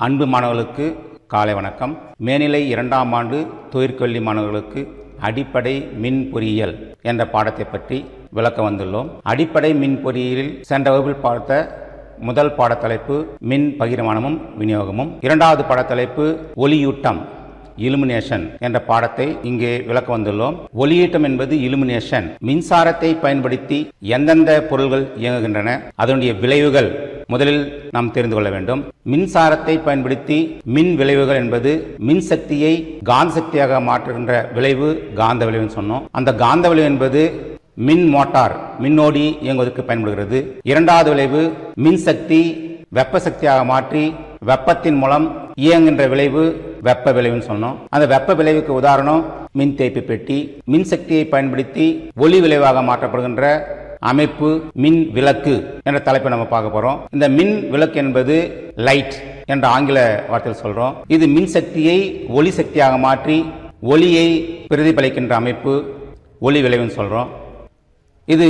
அன்பு மாணவர்களுக்கு காலை வணக்கம் மேல்நிலை இரண்டாம் ஆண்டு தொழிற்கல்வி மாணவர்களுக்கு அடிப்படை மின் பொறியியல் என்ற பாடத்தை பற்றி விளக்க வந்துள்ளோம் அடிப்படை மின் பொறியியலில் சென்ற வகுப்பில் பார்த்த முதல் பாடத்தலைப்பு மின் பகிர்மானமும் விநியோகமும் இரண்டாவது பாடத்தலைப்பு ஒளியூட்டம் இலுமினேஷன் என்ற பாடத்தை இங்கே விளக்க வந்துள்ளோம் ஒளியீட்டம் என்பது இலுமினேஷன் மின்சாரத்தை பயன்படுத்தி எந்தெந்த பொருள்கள் இயங்குகின்றன அதனுடைய விளைவுகள் முதலில் நாம் தெரிந்து கொள்ள வேண்டும் மின்சாரத்தை பயன்படுத்தி மின் விளைவுகள் என்பது மின் சக்தியை காந்த சக்தியாக மாற்றுகின்ற விளைவு காந்த விளைவுன்னு சொன்னோம் அந்த காந்த விளைவு என்பது மின் மோட்டார் மின்னோடி இயங்குவதற்கு பயன்படுகிறது இரண்டாவது விளைவு மின் சக்தி வெப்ப சக்தியாக மாற்றி வெப்பத்தின் மூலம் இயங்குகின்ற விளைவு வெப்ப விளைவுன்னு சொன்னோம் அந்த வெப்ப விளைவுக்கு உதாரணம் மின் தேய்ப்பு பெட்டி மின் சக்தியை பயன்படுத்தி ஒளி விளைவாக மாற்றப்படுகின்ற அமைப்பு மின் விளக்கு என்ற தலைப்பை நம்ம பார்க்க போறோம் இந்த மின் விளக்கு என்பது லைட் என்ற ஆங்கில வார்த்தையில் சொல்றோம் இது மின் சக்தியை ஒளி சக்தியாக மாற்றி ஒளியை பிரதிபலிக்கின்ற அமைப்பு ஒளி விளைவுன்னு சொல்றோம் இது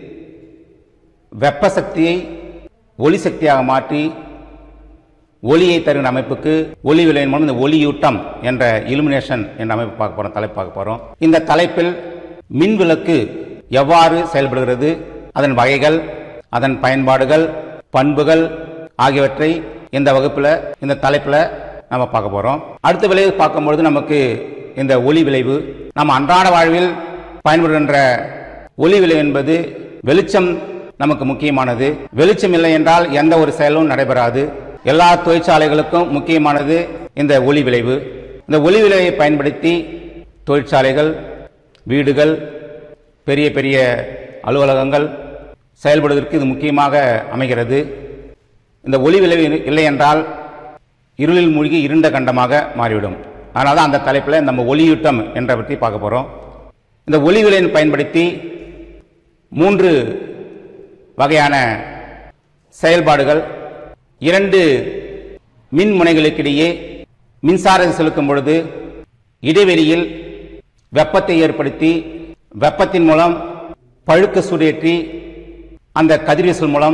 வெப்ப சக்தியை ஒளி சக்தியாக மாற்றி ஒளியை தருகிற அமைப்புக்கு ஒளி விளைவின் மூலம் இந்த ஒளியூட்டம் என்ற இலுமினேஷன் என்ற அமைப்பு பார்க்க போறோம் தலைப்பு பார்க்க போறோம் இந்த தலைப்பில் மின் விளக்கு எவ்வாறு செயல்படுகிறது அதன் வகைகள் அதன் பயன்பாடுகள் பண்புகள் ஆகியவற்றை இந்த வகுப்பில் இந்த தலைப்பில் நம்ம பார்க்க போறோம் அடுத்த விளைவு பார்க்கும்பொழுது நமக்கு இந்த ஒளி விளைவு நம்ம அன்றாட வாழ்வில் பயன்படுகின்ற ஒளி விளைவு என்பது வெளிச்சம் நமக்கு முக்கியமானது வெளிச்சம் இல்லை என்றால் எந்த ஒரு செயலும் நடைபெறாது எல்லா தொழிற்சாலைகளுக்கும் முக்கியமானது இந்த ஒளி விளைவு இந்த ஒளி விளைவை பயன்படுத்தி தொழிற்சாலைகள் வீடுகள் பெரிய பெரிய அலுவலகங்கள் செயல்படுவதற்கு இது முக்கியமாக அமைகிறது இந்த ஒளி விளைவு இல்லை என்றால் இருளில் மூழ்கி இருண்ட கண்டமாக மாறிவிடும் அதனால தான் அந்த தலைப்பில் நம்ம ஒளியூட்டம் என்ற பற்றி பார்க்க போகிறோம் இந்த ஒளி விளைவை பயன்படுத்தி மூன்று வகையான செயல்பாடுகள் இரண்டு மின் முனைகளுக்கிடையே மின்சாரம் செலுத்தும் பொழுது இடைவெளியில் வெப்பத்தை ஏற்படுத்தி வெப்பத்தின் மூலம் பழுக்க சூடேற்றி அந்த கதிர்வீசல் மூலம்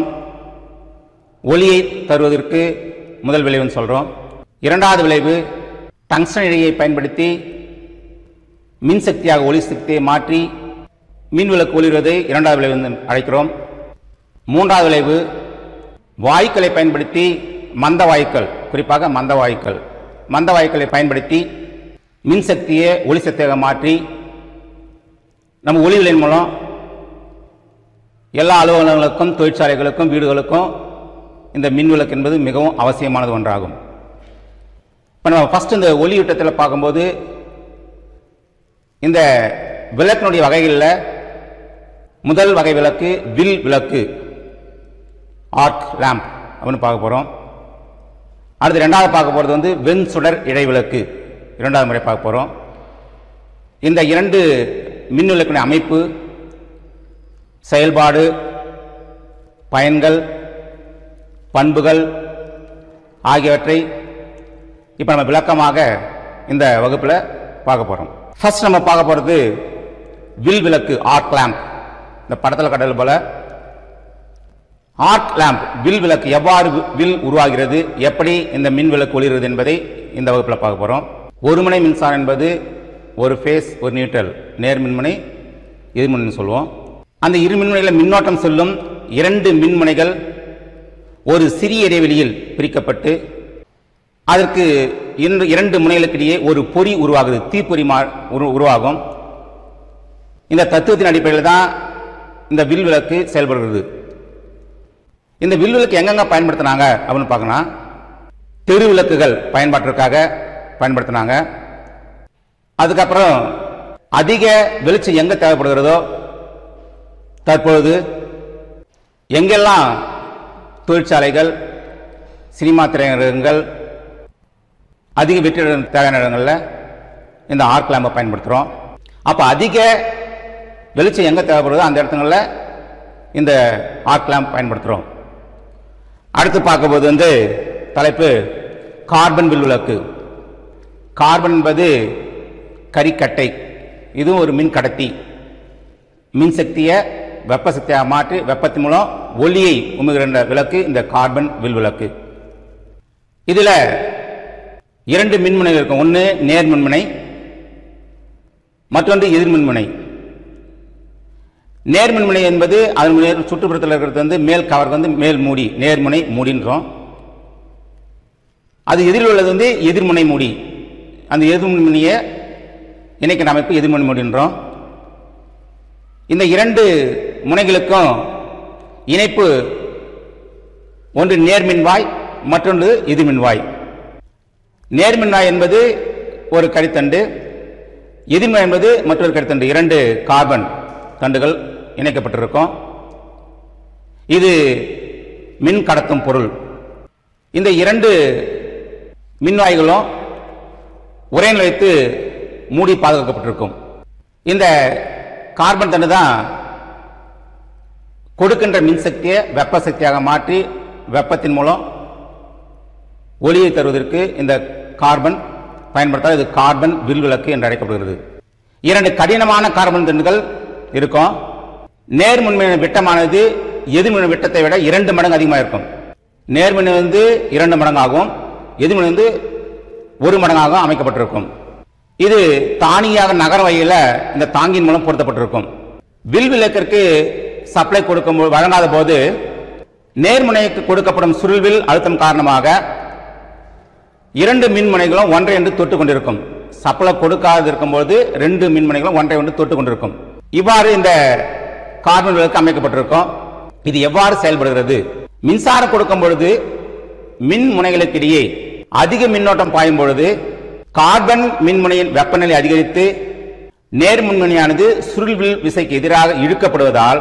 ஒளியை தருவதற்கு முதல் விளைவுன்னு சொல்கிறோம் இரண்டாவது விளைவு டங்ஸ்டன் இழையை பயன்படுத்தி மின்சக்தியாக ஒளி சக்தியை மாற்றி மின் விளக்கு ஒளிர்வதை இரண்டாவது விளைவு என்று அழைக்கிறோம் மூன்றாவது விளைவு வாயுக்களை பயன்படுத்தி மந்த வாயுக்கள் குறிப்பாக மந்த வாயுக்கள் மந்த வாயுக்களை பயன்படுத்தி மின்சக்தியை ஒளி சக்தியாக மாற்றி நம்ம ஒளிகளின் மூலம் எல்லா அலுவலகங்களுக்கும் தொழிற்சாலைகளுக்கும் வீடுகளுக்கும் இந்த மின் விளக்கு என்பது மிகவும் அவசியமானது ஒன்றாகும் இப்போ நம்ம ஃபர்ஸ்ட் இந்த ஒளியூட்டத்தில் பார்க்கும்போது இந்த விளக்கினுடைய வகைகளில் முதல் வகை விளக்கு வில் விளக்கு ஆர்க் லேம்ப் அப்படின்னு பார்க்க போகிறோம் அடுத்து ரெண்டாவது பார்க்க போகிறது வந்து வெண் சுடர் இழை விளக்கு இரண்டாவது முறை பார்க்க போகிறோம் இந்த இரண்டு மின் விளக்கின் அமைப்பு செயல்பாடு பயன்கள் பண்புகள் ஆகியவற்றை இப்போ நம்ம விளக்கமாக இந்த வகுப்பில் பார்க்க போகிறோம் ஃபர்ஸ்ட் நம்ம பார்க்க போகிறது வில் விளக்கு ஆர்க் லேம்ப் இந்த படத்தில் கடல் போல ஆர்க் லேம்ப் வில் விளக்கு எவ்வாறு வி- வில் உருவாகிறது எப்படி இந்த மின் விளக்கு ஒளிர்கிறது என்பதை இந்த வகுப்பில் பார்க்க போகிறோம் ஒரு முனை மின்சாரம் என்பது ஒரு ஃபேஸ் ஒரு நியூட்ரல் நேர் மின்முனை எதிர்மின்முனை சொல்லுவோம் அந்த இரு மின்முனையில் மின்னோட்டம் செல்லும் இரண்டு மின்முனைகள் ஒரு சிறிய இடைவெளியில் பிரிக்கப்பட்டு அதற்கு இரண்டு இரண்டு முனைகளுக்கிடையே ஒரு பொறி உருவாகுது தீப்பொறி மா உரு- உருவாகும் இந்த தத்துவத்தின் அடிப்படையில் தான் இந்த வில் விளக்கு செயல்படுகிறது இந்த வில் விளக்கு எங்கெங்க பயன்படுத்தினாங்க அப்படின்னு பார்க்கணும் தெரு விளக்குகள் பயன்பாட்டிற்காக பயன்படுத்தினாங்க அதுக்கப்புறம் அதிக வெளிச்சம் எங்க தேவைப்படுகிறதோ தற்பொழுது எங்கெல்லாம் தொழிற்சாலைகள் சினிமா திரையரங்குகள் அதிக வெற்றி தேவையான இடங்களில் இந்த ஆர்க் லேம்பை பயன்படுத்துகிறோம் அப்போ அதிக வெளிச்சம் எங்கே தேவைப்படுதோ அந்த இடத்துங்களில் இந்த ஆர்க் லேம்ப் பயன்படுத்துகிறோம் அடுத்து பார்க்கும்போது வந்து தலைப்பு கார்பன் வில் விளக்கு கார்பன் என்பது கரிக்கட்டை இதுவும் ஒரு மின் கடத்தி மின் சக்தியை வெப்ப சக்தியாக மாற்றி வெப்பத்தின் மூலம் ஒளியை உமிழ்கின்ற விளக்கு இந்த கார்பன் வில் விளக்கு இதில் இரண்டு மின்முனைகள் இருக்கும் ஒன்று நேர் மின்முனை மற்றொன்று எதிர் மின்முனை நேர்மின்முனை என்பது அதன் நேர் சுற்றுப்புறத்தில் இருக்கிறது வந்து மேல் கவருக்கு வந்து மேல் மூடி நேர்முனை மூடின்றோம் அது எதிரில் உள்ளது வந்து எதிர்முனை மூடி அந்த எதிர்முனையை இணைக்கிற அமைப்பு எதிர்முனை மூடின்றோம் இந்த இரண்டு முனைகளுக்கும் இணைப்பு ஒன்று நேர்மின்வாய் மற்றொன்று எதிர்மின்வாய் நேர்மின்வாய் என்பது ஒரு கடித்தண்டு எதிர்மின் என்பது மற்றொரு கடித்தண்டு இரண்டு கார்பன் தண்டுகள் இணைக்கப்பட்டிருக்கும் இது மின் கடத்தும் பொருள் இந்த இரண்டு மின்வாய்களும் ஒரே நிலைத்து மூடி பாதுகாக்கப்பட்டிருக்கும் இந்த கார்பன் தண்டு தான் கொடுக்கின்ற மின்சக்தியை வெப்ப சக்தியாக மாற்றி வெப்பத்தின் மூலம் ஒளியை தருவதற்கு இந்த கார்பன் பயன்படுத்தால் இது கார்பன் வில் விளக்கு என்று அழைக்கப்படுகிறது இரண்டு கடினமான கார்பன் தண்டுகள் இருக்கும் நேர்முன்மையான விட்டமானது எதிர்மின் விட்டத்தை விட இரண்டு மடங்கு அதிகமாக இருக்கும் நேர்மின் வந்து இரண்டு மடங்காகும் எதிர்மின் வந்து ஒரு மடங்காக அமைக்கப்பட்டிருக்கும் இது தானியாக நகர வகையில் இந்த தாங்கின் மூலம் பொருத்தப்பட்டிருக்கும் வில் விளக்கிற்கு சப்ளை கொடுக்கும் போ- வழங்காத போது நேர்முனைக்கு கொடுக்கப்படும் சுருள்வில் அழுத்தம் காரணமாக இரண்டு மின்முனைகளும் ஒன்றை ஒன்று தொட்டு கொண்டிருக்கும் சப்ளை கொடுக்காது இருக்கும்போது ரெண்டு மின்முனைகளும் ஒன்றை ஒன்று தொட்டு கொண்டிருக்கும் இவ்வாறு இந்த கார்பன் விளக்கு அமைக்கப்பட்டிருக்கும் இது எவ்வாறு செயல்படுகிறது மின்சாரம் கொடுக்கும் பொழுது மின் முனைகளுக்கிடையே அதிக மின்னோட்டம் பாயும் பொழுது கார்பன் மின்முனையின் வெப்பநிலை அதிகரித்து நேர்மின்முனையானது சுருள்வில் விசைக்கு எதிராக இழுக்கப்படுவதால்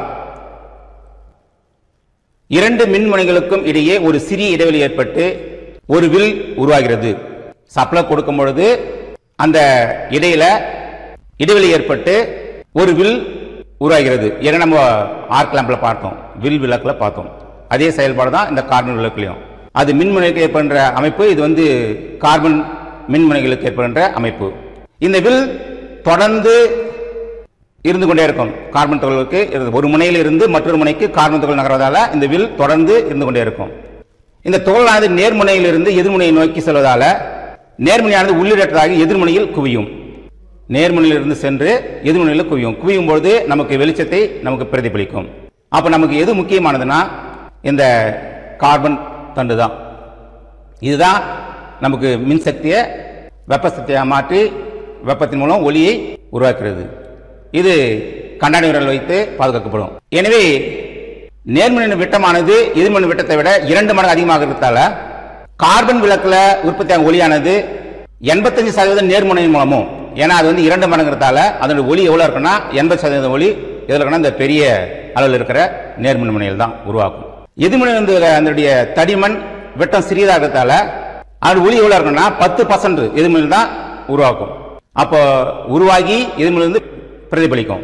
இரண்டு மின்முனைகளுக்கும் இடையே ஒரு சிறிய இடைவெளி ஏற்பட்டு ஒரு வில் உருவாகிறது சப்ளை கொடுக்கும் பொழுது அந்த இடையில இடைவெளி ஏற்பட்டு ஒரு வில் உருவாகிறது ஏன்னா நம்ம ஆர்க் லேம்பில் பார்த்தோம் வில் விளக்குல பார்த்தோம் அதே செயல்பாடு தான் இந்த கார்பன் விளக்குலையும் அது மின்முனைக்கு ஏற்படுகின்ற அமைப்பு இது வந்து கார்பன் மின்முனைகளுக்கு ஏற்படுகின்ற அமைப்பு இந்த வில் தொடர்ந்து இருந்து கொண்டே இருக்கும் கார்பன் துகள்களுக்கு இருந்து- ஒரு முனையில் இருந்து மற்றொரு முனைக்கு கார்பன் துகள் நகர்வதால இந்த வில் தொடர்ந்து இருந்து கொண்டே இருக்கும் இந்த துகளானது நேர்முனையிலிருந்து எதிர்முனையை நோக்கி செல்வதால நேர்முனையானது உள்ளிடற்றதாக எதிர்முனையில் குவியும் நேர்முனையிலிருந்து சென்று எதிர்முனையில் குவியும் குவியும் பொழுது நமக்கு வெளிச்சத்தை நமக்கு பிரதிபலிக்கும் அப்ப நமக்கு எது முக்கியமானதுன்னா இந்த கார்பன் தண்டு தான் இதுதான் நமக்கு மின்சக்தியை வெப்ப சக்தியாக மாற்றி வெப்பத்தின் மூலம் ஒளியை உருவாக்குறது இது கண்ணாடி விரல் வைத்து பாதுகாக்கப்படும் எனவே நேர்மின் விட்டமானது எதிர்மின் விட்டத்தை விட இரண்டு மடங்கு அதிகமாக இருக்கிறதால கார்பன் விளக்குல உற்பத்தியாகும் ஒளியானது எண்பத்தஞ்சு சதவீதம் நேர்முனையின் மூலமும் ஏன்னா அது வந்து இரண்டு மடங்குறதால அதோட ஒளி எவ்வளவு இருக்குன்னா எண்பது சதவீதம் ஒளி எதில் இருக்குன்னா இந்த பெரிய அளவில் இருக்கிற நேர்மின் முனையில் தான் உருவாக்கும் எதிர்மின் வந்து அதனுடைய தடிமன் விட்டம் சிறியதாக இருக்கிறதால அதோட ஒளி எவ்வளவு இருக்குன்னா பத்து பர்சன்ட் எதிர்மின் தான் உருவாக்கும் அப்போ உருவாகி எதிர்மின் வந்து பிரதிபலிக்கும்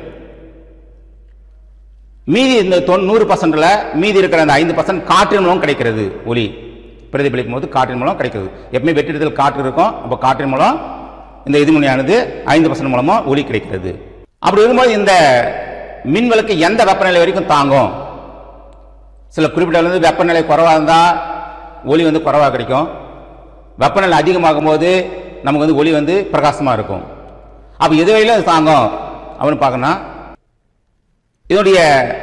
மீதி இந்த தொண்ணூறு பர்சன்ட்ல மீதி இருக்கிற அந்த ஐந்து பர்சன்ட் காற்றின் மூலம் கிடைக்கிறது ஒளி பிரதிபலிக்கும் போது காற்றின் மூலம் கிடைக்கிறது எப்பவுமே வெற்றிடத்தில் காற்று இருக்கும் அப்போ காற்றின் மூலம் இந்த எதிர்மொழியானது ஐந்து பர்சன்ட் மூலமா ஒளி கிடைக்கிறது அப்படி இருக்கும்போது இந்த மின் விளக்கு எந்த வெப்பநிலை வரைக்கும் தாங்கும் சில குறிப்பிட்ட அளவு வெப்பநிலை குறைவாக இருந்தால் ஒளி வந்து குறைவாக கிடைக்கும் வெப்பநிலை அதிகமாகும் போது நமக்கு வந்து ஒளி வந்து பிரகாசமாக இருக்கும் அப்போ எது வரையிலும் அது தாங்கும் அப்படின்னு பார்க்கணும் இதனுடைய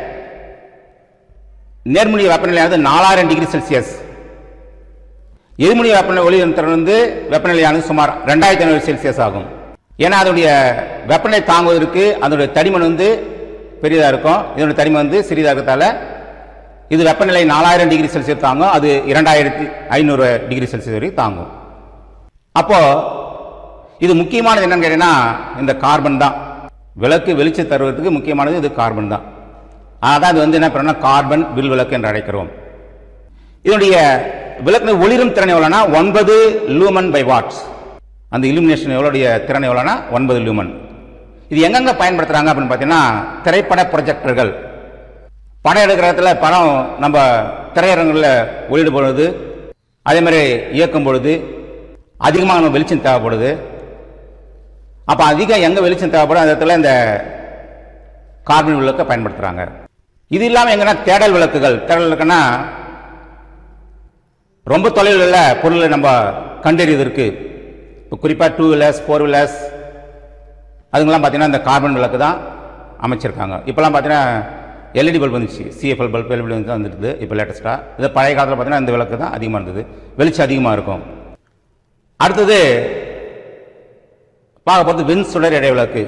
நேர்முனைய வெப்பநிலையானது நாலாயிரம் டிகிரி செல்சியஸ் எதிர்முனைய வெப்பநிலை ஒளி திறன் வந்து வெப்பநிலையானது சுமார் ரெண்டாயிரத்தி ஐநூறு செல்சியஸ் ஆகும் ஏன்னா அதனுடைய வெப்பநிலை தாங்குவதற்கு அதனுடைய தடிமன் வந்து பெரியதாக இருக்கும் இதனுடைய தடிமன் வந்து சிறியதாக இருக்கிறதால இது வெப்பநிலை நாலாயிரம் டிகிரி செல்சியஸ் தாங்கும் அது இரண்டாயிரத்தி ஐநூறு டிகிரி செல்சியஸ் வரைக்கும் தாங்கும் அப்போ இது முக்கியமானது என்னன்னு கேட்டீங்கன்னா இந்த கார்பன் தான் விளக்கு வெளிச்சம் தருவதற்கு முக்கியமானது இது கார்பன் தான் அதான் இது வந்து என்ன பண்ணா கார்பன் வில் விளக்கு என்று அழைக்கிறோம் இதனுடைய விளக்கு ஒளிரும் திறன் எவ்வளோனா ஒன்பது லூமன் பை வாட்ஸ் அந்த இலுமினேஷன் எவ்வளோடைய திறன் எவ்வளோனா ஒன்பது லூமன் இது எங்கெங்க பயன்படுத்துறாங்க அப்படின்னு பார்த்தீங்கன்னா திரைப்பட ப்ரொஜெக்டர்கள் படம் எடுக்கிற இடத்துல படம் நம்ம திரையரங்களில் ஒளியிடும் பொழுது அதே மாதிரி இயக்கும் பொழுது அதிகமாக நம்ம வெளிச்சம் தேவைப்படுது அப்போ அதிகம் எங்கே வெளிச்சம் தேவைப்படும் அந்த இடத்துல இந்த கார்பன் விளக்கை பயன்படுத்துகிறாங்க இது இல்லாமல் எங்கன்னா தேடல் விளக்குகள் தேடல் விளக்குன்னா ரொம்ப தொலைவில் உள்ள பொருளை நம்ம கண்டறிவதற்கு இப்போ குறிப்பாக டூ வீலர்ஸ் ஃபோர் வீலர்ஸ் அதுங்கெல்லாம் பார்த்தீங்கன்னா இந்த கார்பன் விளக்கு தான் அமைச்சிருக்காங்க இப்போலாம் பார்த்தீங்கன்னா எல்இடி பல்ப் வந்துச்சு சிஎஃப்எல் பல்ப் எல்இடி வந்து வந்துருது இப்போ லேட்டஸ்ட்டாக இது பழைய காலத்தில் பார்த்தீங்கன்னா இந்த விளக்கு தான் அதிகமாக இருந்தது வெளிச்சம் அதிகமாக இருக்கும் அடுத்தது பார்க்க போகிறது வெண் சுடர் இடை விளக்கு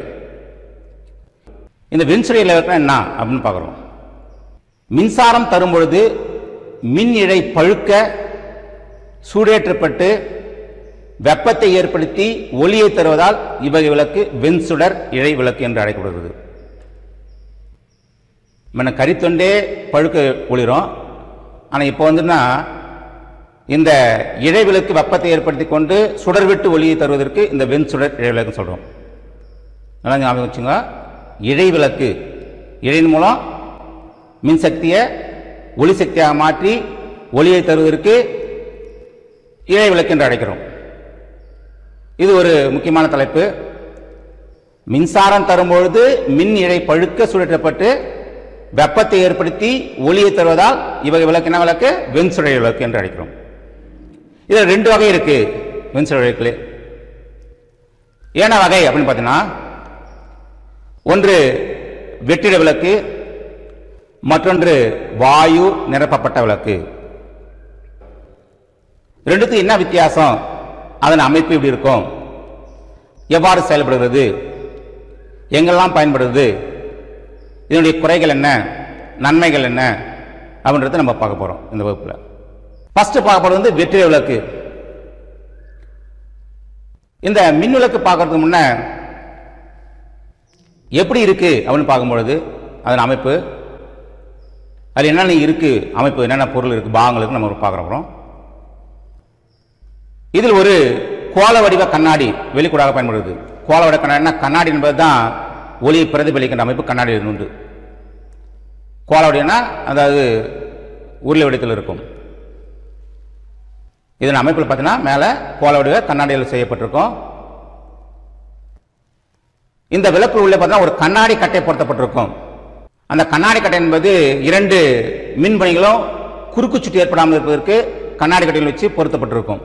இந்த வெண் சுடர் இடை விளக்குனா என்ன அப்படின்னு பார்க்குறோம் மின்சாரம் தரும் பொழுது மின் இழை பழுக்க சூடேற்றப்பட்டு வெப்பத்தை ஏற்படுத்தி ஒளியை தருவதால் இவ்வகை விளக்கு வெண்சுடர் இழை விளக்கு என்று அழைக்கப்படுகிறது முன்ன கரித்தொண்டே பழுக்க ஒளிரும் ஆனால் இப்போ வந்துன்னா இந்த இழை விளக்கு வெப்பத்தை ஏற்படுத்தி கொண்டு சுடர் விட்டு ஒளியை தருவதற்கு இந்த வெண்சுடர் இழை விளக்குன்னு சொல்கிறோம் நல்லா ஞாபகம் வச்சுங்க இழை விளக்கு இழையின் மூலம் மின்சக்தியை ஒளி சக்தியாக மாற்றி ஒளியை தருவதற்கு இழை விளக்கு என்று அழைக்கிறோம் இது ஒரு முக்கியமான தலைப்பு மின்சாரம் தரும்பொழுது மின் இழை பழுக்க சுழற்றப்பட்டு வெப்பத்தை ஏற்படுத்தி ஒளியை தருவதால் இவகை விளக்கு என்ன விளக்கு வெண்சுழை விளக்கு என்று அழைக்கிறோம் இதில் ரெண்டு வகை இருக்கு வெண்சுழை விளக்குல ஏன வகை அப்படின்னு பார்த்தீங்கன்னா ஒன்று வெற்றிட விளக்கு மற்றொன்று வாயு நிரப்பப்பட்ட விளக்கு ரெண்டுத்துக்கு என்ன வித்தியாசம் அதன் அமைப்பு எப்படி இருக்கும் எவ்வாறு செயல்படுகிறது எங்கெல்லாம் பயன்படுது இதனுடைய குறைகள் என்ன நன்மைகள் என்ன அப்படின்றத நம்ம பார்க்க போறோம் இந்த வகுப்புல ஃபர்ஸ்ட் பார்க்க போறது வந்து வெற்றிலை விளக்கு இந்த மின் விளக்கு பார்க்கறதுக்கு முன்ன எப்படி இருக்கு அப்படின்னு பார்க்கும்பொழுது அதன் அமைப்பு அது என்னென்ன இருக்கு அமைப்பு என்னென்ன பொருள் இருக்கு பாகங்கள் இருக்கு நம்ம பார்க்குறோம் இதில் ஒரு கோல வடிவ கண்ணாடி வெளிக்கூடாக பயன்படுது கோல வடிவ கண்ணாடினா கண்ணாடி என்பது தான் ஒளியை பிரதிபலிக்கின்ற அமைப்பு கண்ணாடியில் உண்டு கோல வடிவம்னா அதாவது உருளை வடிவத்தில் இருக்கும் இதன் அமைப்பில் பார்த்தீங்கன்னா மேலே கோல வடிவ கண்ணாடியில் செய்யப்பட்டிருக்கும் இந்த விளக்கு உள்ளே பார்த்தீங்கன்னா ஒரு கண்ணாடி கட்டை பொருத்தப்பட்டிருக்கும் அந்த கண்ணாடி கட்டை என்பது இரண்டு மின்பணிகளும் குறுக்கு சுற்றி ஏற்படாமல் இருப்பதற்கு கண்ணாடி கட்டையில் வச்சு பொருத்தப்பட்டிருக்கும்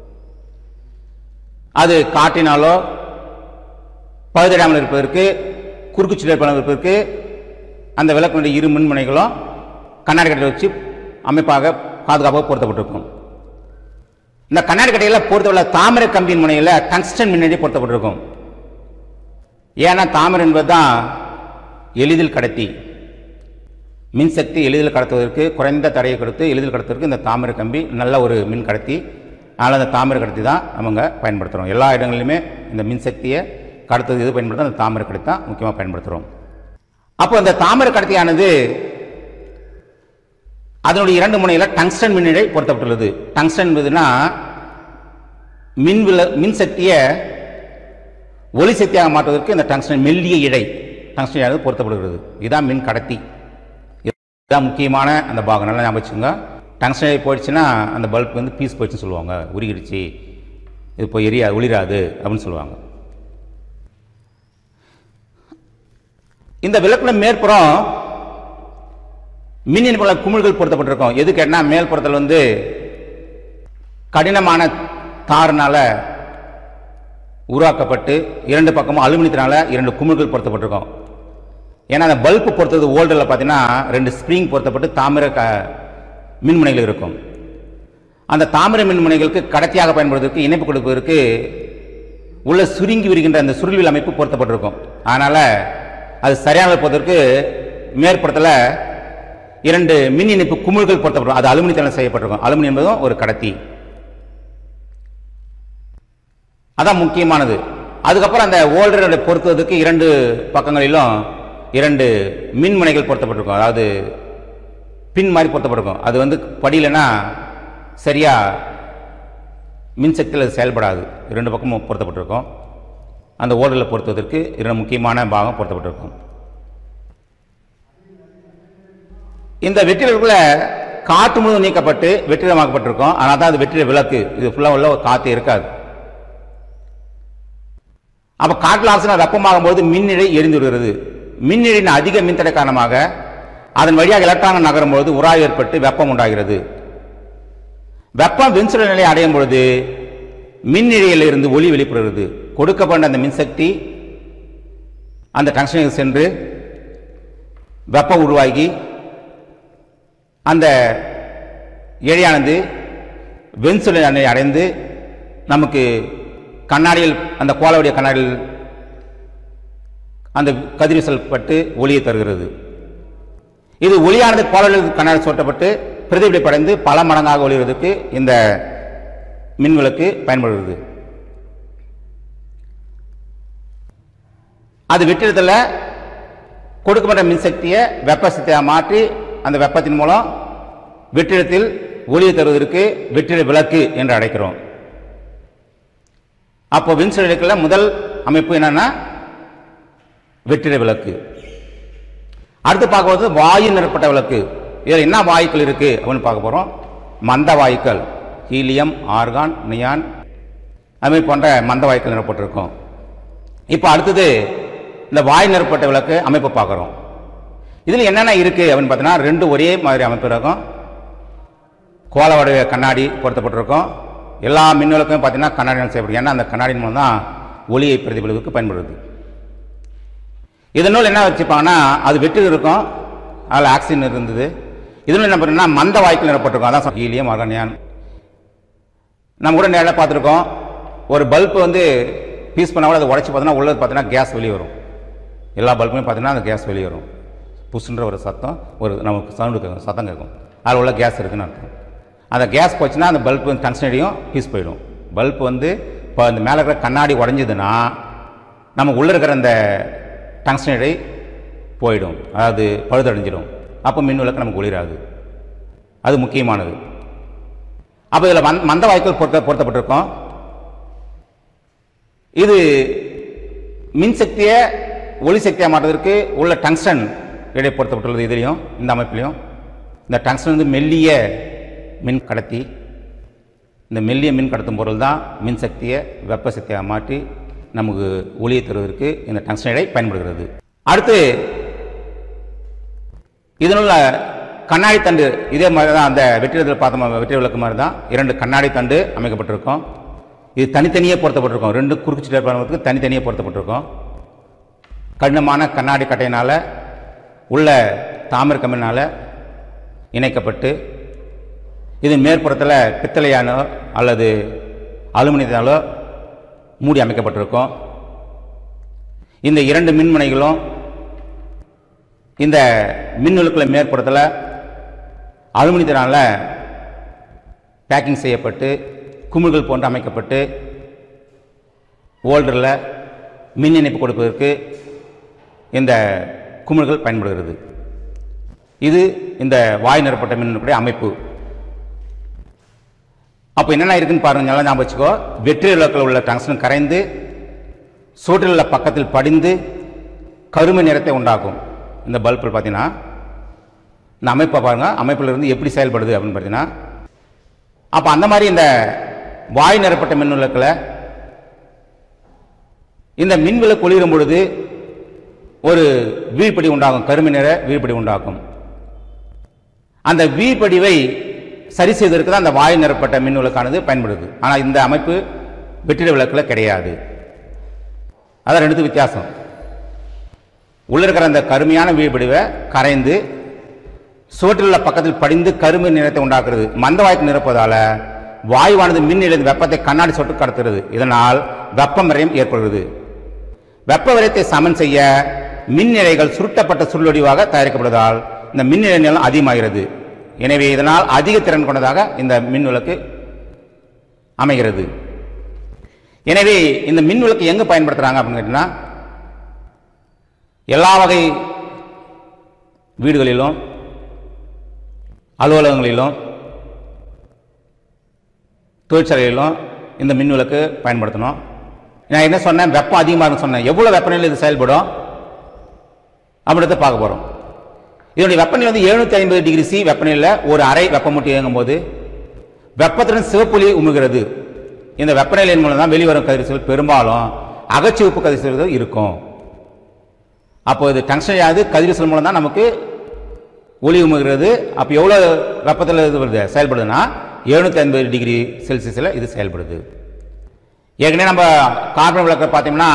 அது காற்றினாலோ பழுதிடாமல் இருப்பதற்கு குறுக்கு சுற்றி ஏற்படாமல் இருப்பதற்கு அந்த விளக்கினுடைய இரு மின்முனைகளும் கண்ணாடி கட்டையில் வச்சு அமைப்பாக பாதுகாப்பாக பொருத்தப்பட்டிருக்கும் இந்த கண்ணாடி கட்டையில் பொறுத்தவரை தாமரை கம்பியின் முனையில் டங்ஸ்டன் மின்னடி பொருத்தப்பட்டிருக்கும் ஏன்னா தாமரை என்பது தான் எளிதில் கடத்தி மின்சக்தி எளிதில் கடத்துவதற்கு குறைந்த தடையை கொடுத்து எளிதில் கடத்துவதற்கு இந்த தாமிர கம்பி நல்ல ஒரு மின் கடத்தி அதனால் அந்த தாமிர கடத்தி தான் நம்ம பயன்படுத்துகிறோம் எல்லா இடங்களிலுமே இந்த மின்சக்தியை கடத்துவது எது பயன்படுத்த அந்த தாமிர கடத்தி தான் முக்கியமாக பயன்படுத்துகிறோம் அப்போ இந்த தாமிர கடத்தியானது அதனுடைய இரண்டு முனையில் டங்ஸ்டன் மின்னிடை பொருத்தப்பட்டுள்ளது டங்ஸ்டன் என்பதுன்னா மின் வில மின்சக்தியை ஒளி சக்தியாக மாற்றுவதற்கு இந்த டங்ஸ்டன் மெல்லிய இடை டங்ஸ்டன் ஆனது பொருத்தப்படுகிறது இதுதான் மின் கடத்தி இதுதான் முக்கியமான அந்த பாகம் நல்லா ஞாபகம் வச்சுங்க டங்ஸ்டன் போயிடுச்சுன்னா அந்த பல்ப் வந்து பீஸ் போயிடுச்சுன்னு சொல்லுவாங்க உருகிடுச்சு இது இப்போ எரியா ஒளிராது அப்படின்னு சொல்லுவாங்க இந்த விளக்குல மேற்புறம் மின் இணைப்புல குமிழ்கள் பொருத்தப்பட்டிருக்கும் எது கேட்டா மேல்புறத்தில் வந்து கடினமான தாறுனால உருவாக்கப்பட்டு இரண்டு பக்கமும் அலுமினியத்தினால இரண்டு குமிழ்கள் பொருத்தப்பட்டிருக்கும் ஏன்னா அந்த பல்ப் பொறுத்தது ஓல்டரில் பார்த்தீங்கன்னா ரெண்டு ஸ்ப்ரிங் பொருத்தப்பட்டு தாமிர க மின்முனைகள் இருக்கும் அந்த தாமிர மின்முனைகளுக்கு கடத்தியாக பயன்படுவதற்கு இணைப்பு கொடுப்பதற்கு உள்ள சுருங்கி விரிகின்ற அந்த சுருள்வில் அமைப்பு பொருத்தப்பட்டிருக்கும் அதனால் அது சரியான போவதற்கு மேற்புறத்தில் இரண்டு மின் இணைப்பு குமிழ்கள் பொருத்தப்படும் அது அலுமினியத்தால் செய்யப்பட்டிருக்கும் அலுமினியம் என்பதும் ஒரு கடத்தி அதான் முக்கியமானது அதுக்கப்புறம் அந்த ஓல்டரை பொருத்துவதற்கு இரண்டு பக்கங்களிலும் இரண்டு மின்முனைகள் பொருத்தப்பட்டிருக்கும் அதாவது பின் மாதிரி பொருத்தப்பட்டிருக்கும் அது வந்து படியிலனா சரியா மின்சக்தியில் அது செயல்படாது இரண்டு பக்கமும் பொருத்தப்பட்டிருக்கும் அந்த ஓல்டரில் பொருத்துவதற்கு இரண்டு முக்கியமான பாகம் பொருத்தப்பட்டிருக்கும் இந்த வெற்றிடக்குள்ள காற்று முழுவதும் நீக்கப்பட்டு வெற்றிடமாக்கப்பட்டிருக்கும் ஆனால் தான் அது வெற்றிட விளக்கு இது ஃபுல்லாக உள்ள காற்று இருக்காது அப்ப காற்றில் ஆக்சிஜன் வெப்பமாகும் போது மின்னிழை எரிந்து விடுகிறது மின்னிழையின் அதிக மின்தடை காரணமாக அதன் வழியாக எலக்ட்ரான் நகரும் பொழுது உராய்வு ஏற்பட்டு வெப்பம் உண்டாகிறது வெப்பம் வெண்சுழல் நிலை அடையும் பொழுது மின் இழையிலிருந்து ஒளி வெளிப்படுகிறது கொடுக்கப்பட்ட அந்த மின்சக்தி அந்த டங்ஷனுக்கு சென்று வெப்பம் உருவாகி அந்த இழையானது வெண்சுழல் நிலை அடைந்து நமக்கு கண்ணாடியில் அந்த கோலவுடைய கண்ணாடியில் அந்த கதிர்வீசல் பட்டு ஒளியை தருகிறது இது ஒளியானது கோலவில் கண்ணாடி சோட்டப்பட்டு பிரதிபலிப்படைந்து பல மடங்காக ஒளிவதற்கு இந்த மின்விளக்கு பயன்படுகிறது அது வெற்றிடத்தில் கொடுக்கப்பட்ட மின்சக்தியை வெப்ப சக்தியாக மாற்றி அந்த வெப்பத்தின் மூலம் வெற்றிடத்தில் ஒளியை தருவதற்கு வெற்றிட விளக்கு என்று அழைக்கிறோம் அப்போ மின்சுழலுக்குள்ள முதல் அமைப்பு என்னன்னா வெற்றிட விளக்கு அடுத்து பார்க்கும்போது வாயு நிரப்பட்ட விளக்கு இதில் என்ன வாயுக்கள் இருக்கு அப்படின்னு பார்க்க போறோம் மந்த வாயுக்கள் ஹீலியம் ஆர்கான் நியான் அதுமாதிரி போன்ற மந்த வாயுக்கள் நிரப்பட்டிருக்கும் இப்போ அடுத்தது இந்த வாயு நிரப்பட்ட விளக்கு அமைப்பு பார்க்குறோம் இதில் என்னென்ன இருக்கு அப்படின்னு பார்த்தீங்கன்னா ரெண்டு ஒரே மாதிரி அமைப்பு இருக்கும் கோல வடிவ கண்ணாடி பொருத்தப்பட்டிருக்கும் எல்லா மின் விளக்குமே பார்த்தீங்கன்னா கண்ணாடியால் செய்யப்படும் ஏன்னா அந்த கண்ணாடியின் மூலம் தான் ஒளியை பிரதிபலிப்புக்கு பயன்படுது இதனுள் என்ன வச்சுப்பாங்கன்னா அது வெட்டு இருக்கும் அதில் ஆக்சிஜன் இருந்தது இதனுள் என்ன பண்ணுறோம்னா மந்த வாய்க்கில் நிரப்பட்டிருக்கும் அதான் ஹீலியம் அகனியான் நம்ம கூட நேரில் பார்த்துருக்கோம் ஒரு பல்ப் வந்து பீஸ் பண்ண கூட அதை உடச்சி பார்த்தோன்னா உள்ளது பார்த்தீங்கன்னா கேஸ் வெளியே வரும் எல்லா பல்புமே பார்த்தீங்கன்னா அந்த கேஸ் வெளியே வரும் புஷ்ன்ற ஒரு சத்தம் ஒரு நமக்கு சவுண்டு கேட்கும் சத்தம் கேட்கும் அதில் உள்ள கேஸ் இருக்குன்னு அர்த்தம் அந்த கேஸ் போச்சுன்னா அந்த பல்ப் வந்து டங்ஷனடியும் பீஸ் போயிடும் பல்ப் வந்து இப்போ அந்த மேலே இருக்கிற கண்ணாடி உடஞ்சதுன்னா நமக்கு உள்ளே இருக்கிற அந்த டங்ஷனடை போயிடும் அதாவது பழுதடைஞ்சிடும் அப்போ மின் விளக்கு நமக்கு ஒளிராது அது முக்கியமானது அப்போ இதில் மந் மந்த வாய்க்கள் பொருத்த பொருத்தப்பட்டிருக்கோம் இது மின்சக்தியை ஒளி சக்தியாக மாற்றுவதற்கு உள்ள டங்ஸ்டன் இடை பொருத்தப்பட்டுள்ளது இதுலேயும் இந்த அமைப்பிலையும் இந்த டங்ஸ்டன் வந்து மெல்லிய மின் கடத்தி இந்த மெல்லிய மின் கடத்தும் பொருள் தான் மின்சக்தியை வெப்ப சக்தியாக மாற்றி நமக்கு ஒளியை தருவதற்கு இந்த டங்ஸ்டன் இடை பயன்படுகிறது அடுத்து இதனுள்ள கண்ணாடி தண்டு இதே மாதிரி தான் அந்த வெற்றிடத்தில் பார்த்த மா- வெற்றி விளக்கு மாதிரி தான் இரண்டு கண்ணாடி தண்டு அமைக்கப்பட்டிருக்கும் இது தனித்தனியே பொருத்தப்பட்டிருக்கும் ரெண்டு குறுக்கு ஏற்பாடுக்கு தனித்தனியே பொருத்தப்பட்டிருக்கும் கடினமான கண்ணாடி கட்டையினால் உள்ள தாமிர கம்பினால் இணைக்கப்பட்டு இது மேற்புறத்தில் பித்தளையானோ அல்லது அலுமினியத்தாலோ மூடி அமைக்கப்பட்டிருக்கும் இந்த இரண்டு மின்முனைகளும் இந்த மின்னுழுக்களை மேற்புறத்தில் அலுமினியத்தினால பேக்கிங் செய்யப்பட்டு குமிழ்கள் போன்று அமைக்கப்பட்டு ஓல்டரில் மின் இணைப்பு கொடுப்பதற்கு இந்த குமிழ்கள் பயன்படுகிறது இது இந்த வாயு நிரப்பட்ட மின்னுடைய அமைப்பு அப்போ என்னென்ன இருக்குன்னு பாருங்க நல்லா ஞாபகம் வச்சுக்கோ வெற்றி விளக்கில் உள்ள டங்ஸ்டன் கரைந்து சூட்டில் உள்ள பக்கத்தில் படிந்து கருமை நிறத்தை உண்டாக்கும் இந்த பல்பில் பார்த்தீங்கன்னா இந்த அமைப்பை பாருங்க அமைப்பில் இருந்து எப்படி செயல்படுது அப்படின்னு பார்த்தீங்கன்னா அப்போ அந்த மாதிரி இந்த வாயு நிரப்பட்ட மின் விளக்கில் இந்த மின் விளக்கு ஒளிரும் பொழுது ஒரு வீழ்படி உண்டாகும் கருமை நிற வீழ்படி உண்டாகும் அந்த வீழ்படிவை சரி செய்வதற்கு தான் அந்த வாயு நிரப்பட்ட மின் விளக்கானது பயன்படுது ஆனால் இந்த அமைப்பு வெற்றிட விளக்கில் கிடையாது அதான் ரெண்டு வித்தியாசம் உள்ள இருக்கிற அந்த கருமையான வீழ்படிவை கரைந்து சுவற்றில் உள்ள பக்கத்தில் படிந்து கருமை நிறத்தை உண்டாக்குறது மந்த வாய்க்கு நிரப்பதால வாயுவானது மின் இழந்து வெப்பத்தை கண்ணாடி சொட்டு கடத்துகிறது இதனால் வெப்ப விரயம் ஏற்படுகிறது வெப்ப விரயத்தை சமன் செய்ய மின் நிலைகள் சுருட்டப்பட்ட சுருளொடிவாக தயாரிக்கப்படுவதால் இந்த மின் நிலை நீளம் அதிகமாகிறது எனவே இதனால் அதிக திறன் கொண்டதாக இந்த மின் விளக்கு அமைகிறது எனவே இந்த மின் விளக்கு எங்க பயன்படுத்துறாங்க அப்படின்னு கேட்டீங்கன்னா எல்லா வகை வீடுகளிலும் அலுவலகங்களிலும் தொழிற்சாலைகளிலும் இந்த மின் விளக்கு பயன்படுத்தணும் நான் என்ன சொன்னேன் வெப்பம் அதிகமாக இருக்குன்னு சொன்னேன் எவ்வளோ வெப்பநிலையில் இது செயல்படும் அப்படின்றத பார்க்க போகிறோம் இதனுடைய வெப்பநிலை வந்து எழுநூத்தி ஐம்பது டிகிரி சி வெப்பநிலையில் ஒரு அறை வெப்பமூட்டி இயங்கும் போது வெப்பத்துடன் சிவப்புலி உமிழ்கிறது இந்த வெப்பநிலையின் மூலம் தான் வெளிவரும் கதிர்வீச்சுகள் பெரும்பாலும் அகச்சிவப்பு கதிர்வீச்சுகள் இருக்கும் அப்போ இது டங்ஷன் ஆகுது கதிர்வீசல் மூலம் தான் நமக்கு ஒளி உமிழ்கிறது அப்போ எவ்வளோ வெப்பத்தில் இது வருது செயல்படுதுன்னா எழுநூற்றி ஐம்பது டிகிரி செல்சியஸில் இது செயல்படுது ஏற்கனவே நம்ம கார்பன் விளக்கை பார்த்தோம்னா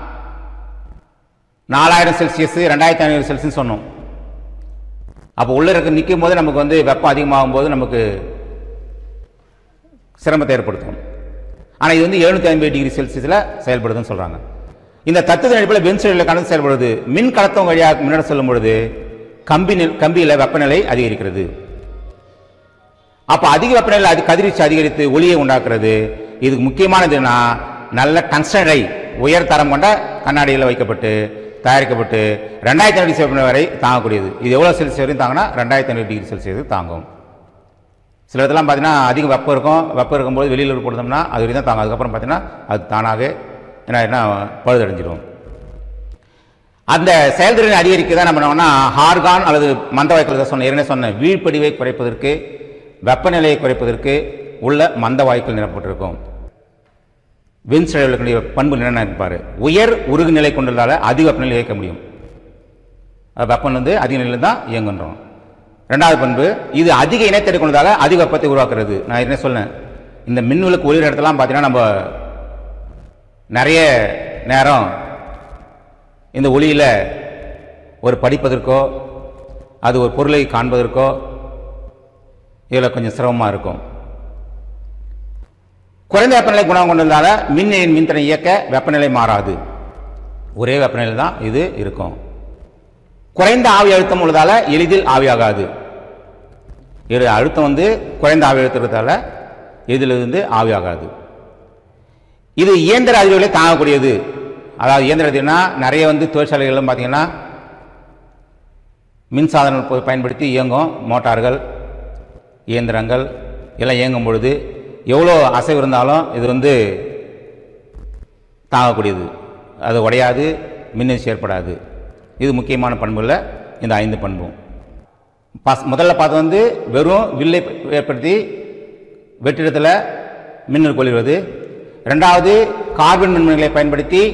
நாலாயிரம் செல்சியஸ் ரெண்டாயிரத்தி ஐநூறு செல்சியஸ் சொன்னோம் அப்போ உள்ள இருக்க நிற்கும் போது நமக்கு வந்து வெப்பம் அதிகமாகும் போது நமக்கு சிரமத்தை ஏற்படுத்தும் ஆனால் இது வந்து எழுநூற்றி ஐம்பது டிகிரி செல்சியஸில் செயல்படுதுன்னு சொல்கிறாங்க இந்த தத்துவ அடிப்படையில் பென்சிலில் கணக்கு செயல்படுது மின் கடத்தம் வழியாக முன்னாடி செல்லும் பொழுது கம்பி நில் கம்பியில் வெப்பநிலை அதிகரிக்கிறது அப்போ அதிக வெப்பநிலை அது கதிர்வீச்சு அதிகரித்து ஒளியை உண்டாக்குறது இதுக்கு முக்கியமானது என்ன நல்ல டங்ஸ்டனை உயர் தரம் கொண்ட கண்ணாடியில் வைக்கப்பட்டு தயாரிக்கப்பட்டு ரெண்டாயிரத்தி ஐநூறு செல்சியஸ் வரை தாங்கக்கூடியது இது எவ்வளோ செல்சியஸ் வரையும் தாங்கினா ரெண்டாயிரத்தி ஐநூறு டிகிரி செல்சியஸ் தாங்கும் சில இடத்துலாம் பார்த்தீங்கன்னா அதிக வெப்பம் இருக்கும் வெப்பம் இருக்கும்போது வெளியில் கொடுத்தோம்னா அது வரைக்கும் தான் தாங்கும் அதுக்கப்புறம் பார்த்தீங்கன்னா அது தானாக என்ன என்ன பழுதடைஞ்சிடும் அந்த செயல்திறனை அதிகரிக்க தான் நம்ம பண்ணோம்னா ஹார்கான் அல்லது மந்த வாய்க்கள் சொன்ன ஏற்கனவே சொன்ன வீழ்ப்படிவை குறைப்பதற்கு வெப்பநிலையை குறைப்பதற்கு உள்ள மந்த வாயுக்கள் நிரப்பப்பட்டிருக்கும் வின்ஸ்டர் இருக்கக்கூடிய பண்பு என்னென்ன இருப்பார் உயர் உருகு நிலை கொண்டுள்ளதால அதிக வெப்பநிலை இயக்க முடியும் அது வெப்பம் வந்து அதிக நிலையில் தான் இயங்குன்றோம் ரெண்டாவது பண்பு இது அதிக இணைத்தடை கொண்டதால அதிக வெப்பத்தை உருவாக்குறது நான் என்ன சொன்னேன் இந்த மின் விளக்கு ஒளிர இடத்துலாம் பார்த்தீங்கன்னா நம்ம நிறைய நேரம் இந்த ஒளியில் ஒரு படிப்பதற்கோ அது ஒரு பொருளை காண்பதற்கோ இதில் கொஞ்சம் சிரமமாக இருக்கும் குறைந்த வெப்பநிலை குணம் கொண்டதால மின்னின் மின்திறனை இயக்க வெப்பநிலை மாறாது ஒரே வெப்பநிலை தான் இது இருக்கும் குறைந்த ஆவி அழுத்தம் உள்ளதால எளிதில் ஆவியாகாது இது அழுத்தம் வந்து குறைந்த ஆவி அழுத்தம் இருக்கிறதால எளிதில் இருந்து ஆவியாகாது இது இயந்திர அதிர்வுகளை தாங்கக்கூடியது அதாவது இயந்திர அதிர்வுனா நிறைய வந்து தொழிற்சாலைகளும் பார்த்தீங்கன்னா மின்சாதனம் ப- பயன்படுத்தி இயங்கும் மோட்டார்கள் இயந்திரங்கள் எல்லாம் இயங்கும் பொழுது எவ்வளோ அசைவு இருந்தாலும் இது வந்து தாங்கக்கூடியது அது உடையாது மின்னதிர்ச்சி ஏற்படாது இது முக்கியமான பண்புள்ள இந்த ஐந்து பண்பும் பஸ் முதல்ல பார்த்தது வந்து வெறும் வில்லை ஏற்படுத்தி வெற்றிடத்தில் மின்னல் கொள்கிறது ரெண்டாவது கார்பன் மின்மணிகளை பயன்படுத்தி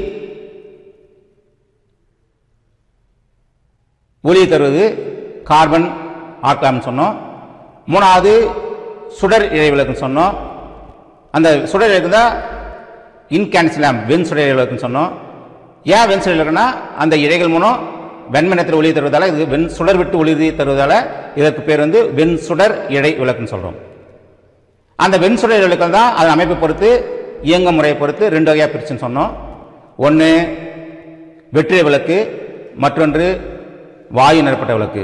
ஒளியை தருவது கார்பன் ஆர்காம்னு சொன்னோம் மூணாவது சுடர் இழைவிளக்குன்னு சொன்னோம் அந்த சுடர் இழைக்கு தான் இன்கேன்சிலாம் வெண் சுடர் இழைவிளக்குன்னு சொன்னோம் ஏன் வெண் சுடர் இழைக்குன்னா அந்த இழைகள் மூலம் வெண்மனத்தில் ஒளி தருவதால் இது வெண் சுடர் விட்டு ஒளி தருவதால் இதற்கு பேர் வந்து வெண் சுடர் இழை விளக்குன்னு சொல்கிறோம் அந்த வெண் சுடர் விளக்குகள் தான் அதன் அமைப்பை பொறுத்து இயங்கும் முறையை பொறுத்து ரெண்டு வகையாக பிரிச்சுன்னு சொன்னோம் ஒன்று வெற்றிலை விளக்கு மற்றொன்று வாயு நிரப்பட்ட விளக்கு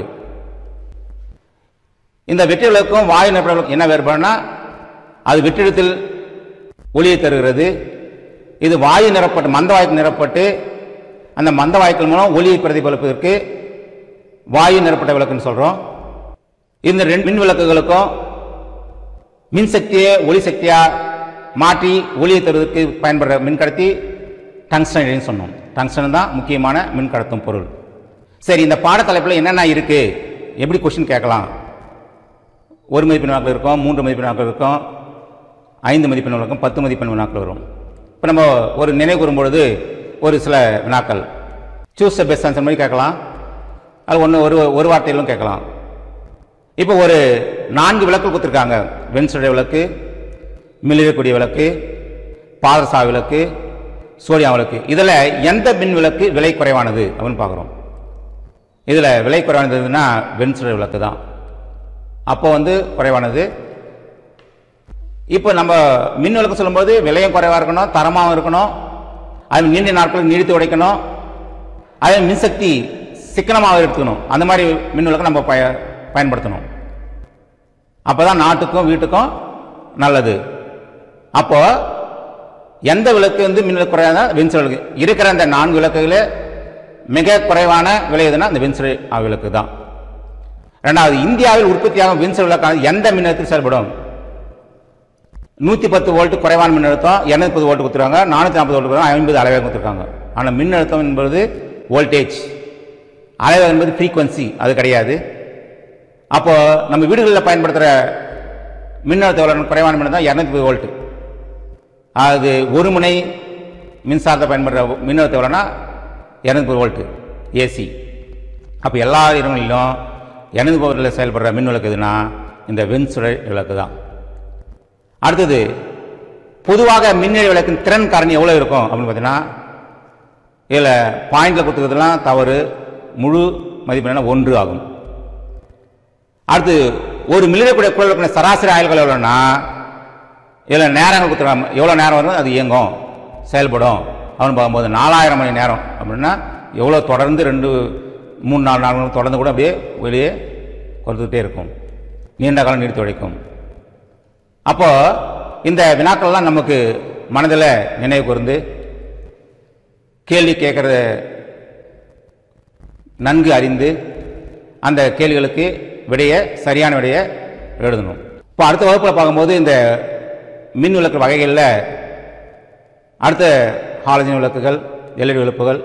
இந்த வெற்றி விளக்கும் வாயு நிரப்பட்ட விளக்கு என்ன வேறுபாடுனா அது வெற்றிடத்தில் ஒளியை தருகிறது இது வாயு நிரப்பட்டு மந்த வாயுக்கு நிரப்பட்டு அந்த மந்த வாயுக்கள் மூலம் ஒளியை பிரதிபலிப்பதற்கு வாயு நிரப்பட்ட விளக்குன்னு சொல்கிறோம் இந்த ரெண்டு மின் விளக்குகளுக்கும் மின்சக்தியை ஒளி சக்தியா மாற்றி ஒளியை தருவதற்கு பயன்படுற மின்கடத்தி டங்ஸ்டன் இழைன்னு சொன்னோம் டங்ஸ்டன் தான் முக்கியமான மின் கடத்தும் பொருள் சரி இந்த பாடத்தலைப்பில் என்னென்ன இருக்கு எப்படி கொஸ்டின் கேட்கலாம் ஒரு மதிப்பெண் வினாக்கள் இருக்கும் மூன்று மதிப்பெண் வினாக்கள் இருக்கும் ஐந்து மதிப்பெண் இருக்கும் பத்து மதிப்பெண் வினாக்கள் வரும் இப்போ நம்ம ஒரு நினைவு கூறும்பொழுது ஒரு சில வினாக்கள் சூஸ் த பெஸ்ட் ஆன்சர் மாதிரி கேட்கலாம் அது ஒன்று ஒரு ஒரு வார்த்தையிலும் கேட்கலாம் இப்போ ஒரு நான்கு விளக்கு கொடுத்துருக்காங்க வெண்சுடை விளக்கு மிளிரக்கூடிய விளக்கு பாதரசா விளக்கு சோடியம் விளக்கு இதில் எந்த மின் விளக்கு விலை குறைவானது அப்படின்னு பார்க்குறோம் இதில் விலை குறைவானதுன்னா வெண்சுடை விளக்கு தான் அப்போ வந்து குறைவானது இப்போ நம்ம மின் விளக்கு சொல்லும்போது விலையும் குறைவாக இருக்கணும் தரமாகவும் இருக்கணும் அது நீண்ட நாட்கள் நீடித்து உடைக்கணும் அதே மின்சக்தி சிக்கனமாக எடுத்துக்கணும் அந்த மாதிரி மின் விளக்கு நம்ம பய பயன்படுத்தணும் அப்போ தான் நாட்டுக்கும் வீட்டுக்கும் நல்லது அப்போ எந்த விளக்கு வந்து மின் விளக்கு குறையாத வென்சுரல் விளக்கு இருக்கிற அந்த நான்கு விளக்குகளே மிக குறைவான விலை எதுனா இந்த வென்சுரல் விளக்கு தான் ரெண்டாவது இந்தியாவில் உற்பத்தியாகும் வென்சுரல் விளக்கானது எந்த மின்னழுத்தத்தில் செயல்படும் நூற்றி பத்து வோல்ட் குறைவான மின்னழுத்தம் இரநூத்தி வோல்ட் கொடுத்துருக்காங்க நானூற்றி நாற்பது வோல்ட் கொடுத்துருக்காங்க ஐம்பது அளவே கொடுத்துருக்காங்க ஆனால் மின்னழுத்தம் என்பது வோல்டேஜ் அலைவு என்பது ஃப்ரீக்வன்சி அது கிடையாது அப்போ நம்ம வீடுகளில் பயன்படுத்துகிற மின்னழுத்த எவ்வளோ குறைவான மின்னழுத்தம் இரநூத்தி வோல்ட் அது ஒரு முனை மின்சாரத்தை பயன்படுற மின்னழுத்தம் எவ்வளோனா இரநூத்தி வோல்ட் ஏசி அப்போ எல்லா இடங்களிலும் இரநூத்தி வோல்ட்டில் செயல்படுற மின் விளக்கு எதுனா இந்த வெண்சுடை விளக்கு தான் அடுத்தது பொதுவாக மின்னணு விளக்கின் திறன் காரணி எவ்வளோ இருக்கும் அப்படின்னு பார்த்தீங்கன்னா இதில் பாயிண்டில் கொடுத்துக்கிறதுலாம் தவறு முழு மதிப்பு என்னன்னா ஒன்று ஆகும் அடுத்து ஒரு மில்லிடக்கூடிய குழல் சராசரி ஆயுள்கள் எவ்வளோன்னா இதில் நேரங்கள் கொடுத்துருக்காங்க எவ்வளோ நேரம் வரும் அது இயங்கும் செயல்படும் அப்படின்னு பார்க்கும்போது நாலாயிரம் மணி நேரம் அப்படின்னா எவ்வளோ தொடர்ந்து ரெண்டு மூணு நாலு நாள் தொடர்ந்து கூட அப்படியே வெளியே கொடுத்துக்கிட்டே இருக்கும் நீண்ட காலம் நீடித்து உழைக்கும் அப்போ இந்த வினாக்கள்லாம் நமக்கு மனதில் நினைவு கூர்ந்து கேள்வி கேட்குறத நன்கு அறிந்து அந்த கேள்விகளுக்கு விடையை சரியான விடையை எழுதணும் இப்போ அடுத்த வகுப்பில் பார்க்கும்போது இந்த மின் விளக்கு வகைகளில் அடுத்த ஹாலஜன் விளக்குகள் எல்இடி விளக்குகள்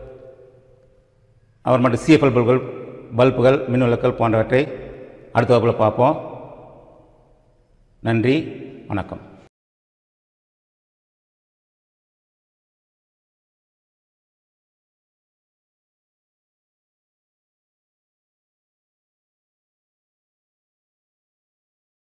அவர் மட்டும் சிஎஃப்எல் பல்புகள் பல்புகள் மின் விளக்குகள் போன்றவற்றை அடுத்த வகுப்பில் பார்ப்போம் நன்றி வணக்கம்